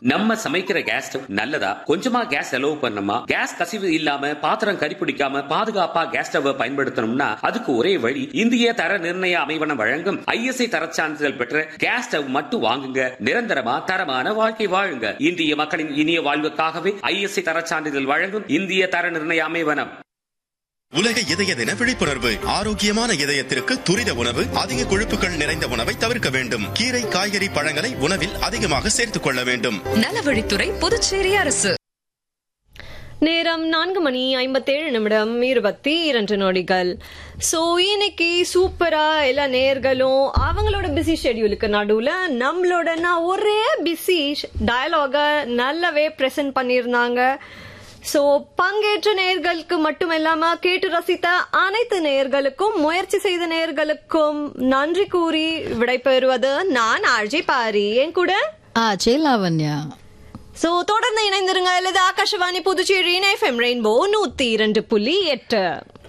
நம்ம சமைக்கிற gas stove நல்லதா கொஞ்சமா கேஸ் செலவு பண்ணணுமா கேஸ் கசிவு இல்லாம பாத்திரம் கரிப்பிடிக்காம பாதுகாப்பா கேஸ் ஸ்டவ் பயன்படுத்தணும்னா அதுக்கு ஒரே வழி இந்திய தர நிர்ணய அமைவனம் வழங்கும் ஐஎஸ்ஐ தரச் சான்றிதழ் பெற்ற கேஸ் ஸ்டவ் மட்டும் வாங்குங்க நிரந்தரமா தரமான வாழ்க்கை வாழுங்க இந்திய மக்களின் இனிய வாழ்வுக்காகவே ஐஎஸ்ஐ தரச் சான்றிதழ் வழங்கும் இந்திய தர நிர்ணய அமைவனம் உலக இதய தின விழிப்புணர்வு ஆரோக்கியமான இதயத்திற்கு துரித உணவு அதிக கொழுப்புகள் நிறைந்த உணவை தவிர்க்க வேண்டும் கீரை காய்கறி பழங்களை உணவில் அதிகமாக சேர்த்துக் கொள்ள வேண்டும் நலவழித்துறை புதுச்சேரி அரசு நேரம் நான்கு மணி ஐம்பத்தேழு நிமிடம் இருபத்தி இரண்டு நொடிகள் ஸோ இன்னைக்கு சூப்பரா எல்லா நேர்களும் அவங்களோட பிஸி ஷெட்யூலுக்கு நடுவுல நம்மளோட நான் ஒரே பிஸி டயலாக நல்லாவே ப்ரெசென்ட் பண்ணியிருந்தாங்க ஸோ பங்கேற்ற நேர்களுக்கு மட்டும் இல்லாம கேட்டு ரசித்த அனைத்து நேர்களுக்கும் முயற்சி செய்த நேர்களுக்கும் நன்றி கூறி விடைபெறுவது நான் ஆர்ஜி பாரி என் கூட ஆச்சே லாவண்யா சோ தொடர்ந்து இணைந்திருங்க அல்லது ஆகாஷவாணி புதுச்சேரி எஃப்எம் ரெயின்போ நூத்தி இரண்டு புள்ளி எட்டு